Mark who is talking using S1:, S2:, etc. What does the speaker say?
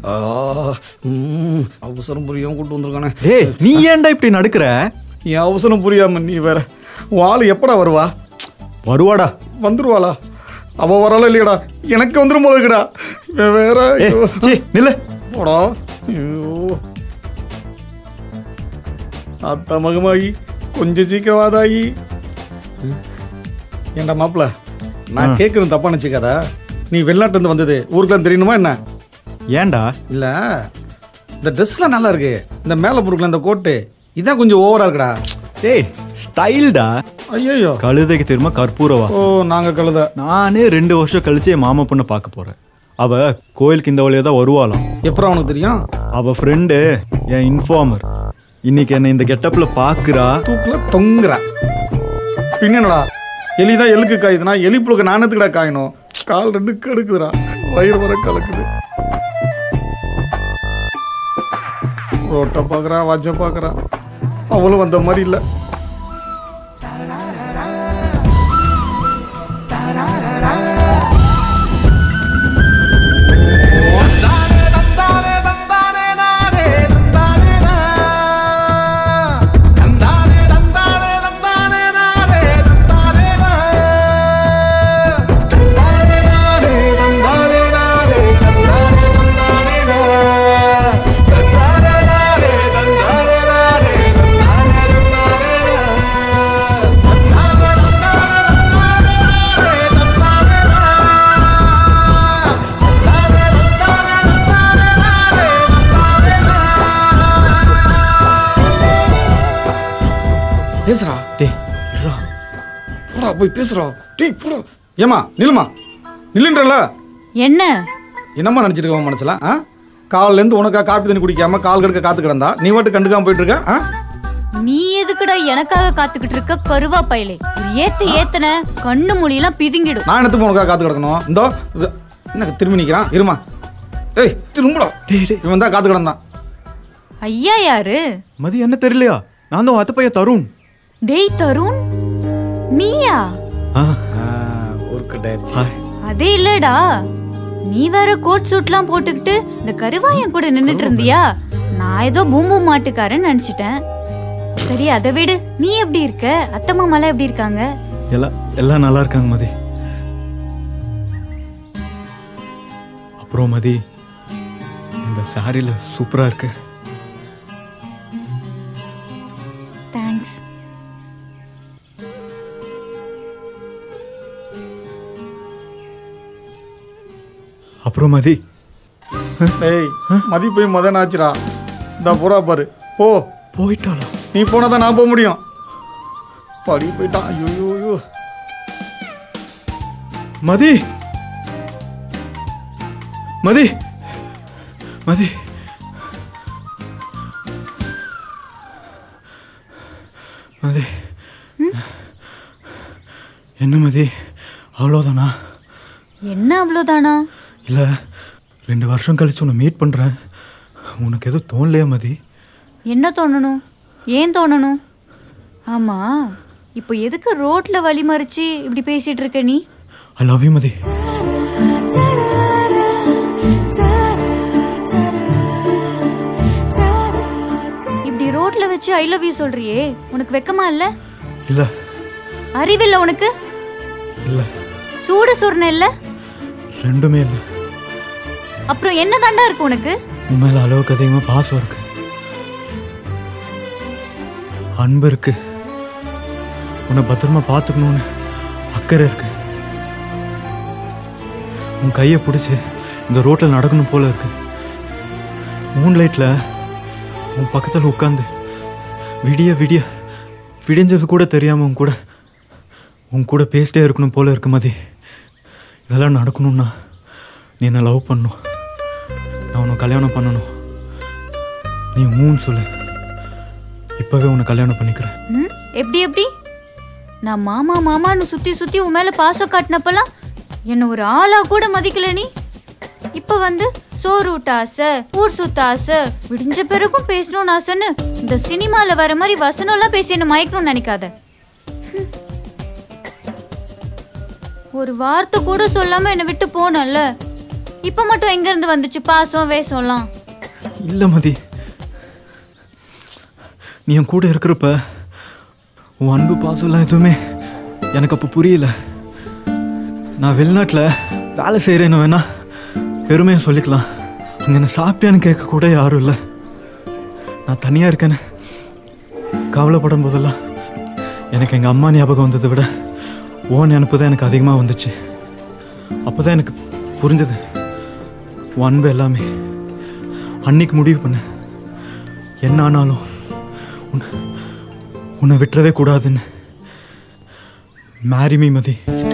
S1: ஆ, ம், அவசரம் புரியாம கூட்டு வந்திருக்கானே
S2: ஏய் நீ ஏன்டா இப்படி நடக்கிற
S1: என் அவசரம் புரியாம நீ வேற வாள் எப்படா வருவா
S2: வருவாடா
S1: வந்துருவாளா அவ வரால இல்லையடா எனக்கு வந்துரும் போல இருக்குடா இவன் வேற
S2: ஏ
S1: ஐயோ.
S2: சீ நில்லு
S1: போடா ஐயோ அத்தா மகமாயி கொஞ்சம் சீக்கிரவாதாயி ஏண்டா மாப்பிள நான் கேட்குறேன் தப்பா நினச்சிக்காத நீ வெளிநாட்டுல இருந்து வந்தது ஊருக்குலாம் தெரியணுமா என்ன
S2: ஏன்டா
S1: இல்ல இந்த ட்ரெஸ்லாம் நல்லா இருக்கு இந்த மேலே பொருட்கள் இந்த கோட்டு இதான் கொஞ்சம் ஓவரா இருக்குடா
S2: ஏய் ஸ்டைல்டா
S1: ஐயோ
S2: கழுதைக்கு தெரியுமா கற்பூரவா
S1: ஓ நாங்க கழுத
S2: நானே ரெண்டு வருஷம் கழிச்சு என் மாமா பொண்ணை பார்க்க போறேன் அவ கோயிலுக்கு இந்த வழியா தான் வருவாளாம்
S1: எப்பறம் அவனுக்கு தெரியும்
S2: அவ ஃப்ரெண்டு என் இன்ஃபார்மர் இன்னைக்கு என்னை இந்த கெட்டப்ல பாக்குறா
S1: தூக்குல தொங்குற பின்ன என்னடா எலி தான் எலுக்கு காயுதுன்னா எலி புழுக்க நாணத்துக்குடா காயணும் கால் ரெண்டு கடுக்குதுடா வயிறு வர கலக்குது ரோட்டை பார்க்குறா வாட்சை பார்க்குறா அவளும் வந்த மாதிரி இல்லை பேசுறா
S2: டேய் இருடா.
S1: போடா போய் பேசுறா டேய் போடா ஏமா நில்லுமா நில்லுன்றல
S3: என்ன
S1: என்னம்மா நினச்சிட்டு இருக்க உன் மனசுல ஆ காலிலேருந்து உனக்கா காப்பி தண்ணி குடிக்காம கால் கடுக்க காத்து கிடந்தா நீ வாட்டு கண்டுக்காம போயிட்டு இருக்க ஆ
S3: நீ எதுக்குடா எனக்காக காத்துக்கிட்டு இருக்க கருவா பயலே ஒரு ஏத்து ஏத்தன கண்ணு மொழியெல்லாம் பிதுங்கிடும்
S1: நான் எடுத்து உனக்காக காத்து கிடக்கணும் இந்தோ இது, என்ன திரும்பி நிற்கிறான் இருமா ஏய் திரும்படா
S2: டேய் டேய்
S1: இவன் தான் காத்து கிடந்தான்
S3: ஐயா யாரு
S2: மதி என்ன தெரியலையா நான் தான் அத்த பையன் தருண்
S3: டேய் தருண் நீயா
S2: ஆ
S1: ஒரு கட்டாயிருச்சு
S2: ஹாய்
S3: அதே இல்லடா நீ வேற கோட் சூட்லாம் போட்டுக்கிட்டு இந்த கருவாயன் கூட நின்னுட்டு இருந்தியா நான் ஏதோ பூம்பு மாட்டுக்காரன்னு நினைச்சிட்டேன் சரி அதை விடு நீ எப்படி இருக்க அத்தை மாமாலாம் எப்படி இருக்காங்க
S2: எல்லாம் எல்லாம் நல்லா இருக்காங்க மதி அப்புறம் மதி இந்த சாரியில சூப்பரா இருக்கு
S3: தேங்க்ஸ்
S2: அப்புறம் மதி
S1: டேய் மதி போய் மதன் ஆச்சுடா இந்த போறா பாரு போ
S2: போயிட்டாளா
S1: நீ போனா தான் நான் போக முடியும் படி போயிட்டான் ஐயோ ஐயோ
S2: மதி மதி மதி மதி என்ன மதி அவ்வளோதானா
S3: என்ன அவ்வளோதானா
S2: இல்லை ரெண்டு வருஷம் கழிச்சு உன்னை மீட் பண்ணுறேன் உனக்கு எதுவும் தோணலையா மதி
S3: என்ன தோணணும் ஏன் தோணணும் ஆமா இப்போ எதுக்கு ரோட்ல வழி மறிச்சு இப்படி பேசிட்டு இருக்க நீ
S2: ஐ லவ் யூ மதி
S3: இப்படி ரோட்ல வச்சு ஐ லவ் யூ சொல்றியே உனக்கு வெக்கமா இல்ல
S2: இல்லை
S3: அறிவில்ல உனக்கு
S2: இல்லை
S3: சூடு சொர்ண இல்ல
S2: ரெண்டுமே இல்லை
S3: அப்புறம் என்ன தாண்டா இருக்கு உனக்கு
S2: உன் மேலே அளவுக்கு அதிகமாக பாசம் இருக்கு அன்பு இருக்கு உன்னை பத்திரமா பார்த்துக்கணும்னு அக்கறை இருக்கு உன் கையை பிடிச்சி இந்த ரோட்டில் நடக்கணும் போல இருக்கு மூன் லைட்டில் உன் பக்கத்தில் உட்காந்து விடிய விடிய விடிஞ்சது கூட தெரியாமல் உன் கூட உன் கூட பேசிட்டே இருக்கணும் போல இருக்கு மதி இதெல்லாம் நடக்கணும்னா நீ என்னை லவ் பண்ணணும் நான் உன்னை கல்யாணம் பண்ணணும் நீ ஊன்னு சொல்லு இப்போவே உன்னை கல்யாணம் பண்ணிக்கிறேன்
S3: ம் எப்படி எப்படி நான் மாமா மாமான்னு சுத்தி சுத்தி உன் மேல பாசம் காட்டினப்பெல்லாம் என்ன ஒரு ஆளா கூட மதிக்கல நீ இப்ப வந்து சோறு ஊட்ட ஆசை ஊர் சுத்த ஆசை விடிஞ்ச பிறகும் பேசணும்னு ஆசைன்னு இந்த சினிமால வர மாதிரி வசனம்லாம் பேசி என்ன மயக்கணும்னு நினைக்காத ஹம். ஒரு வார்த்தை கூட சொல்லாம என்னை விட்டு போனல்ல இப்போ மட்டும் எங்கேருந்து வந்துச்சு பாசம் வேஷம்லாம்
S2: இல்லை மதி நீ என் கூட இருக்கிறப்ப உன் அன்பு பாசம்லாம் எதுவுமே எனக்கு அப்போ புரியல நான் வெளிநாட்டில் வேலை செய்கிறேன்னு வேணா பெருமையாக சொல்லிக்கலாம் அங்கே என்ன சாப்பிட்டியான்னு கேட்க கூட யாரும் இல்லை நான் தனியாக இருக்கேன்னு கவலைப்படும் போதெல்லாம் எனக்கு எங்கள் அம்மா ஞாபகம் வந்ததை விட ஓ நினப்பு தான் எனக்கு அதிகமாக வந்துச்சு அப்போ தான் எனக்கு புரிஞ்சது உன் அன்பு எல்லாமே அன்னைக்கு முடிவு பண்ண என்ன ஆனாலும் உன்னை உன்னை விட்டுறவே கூடாதுன்னு மேரி மீ மதி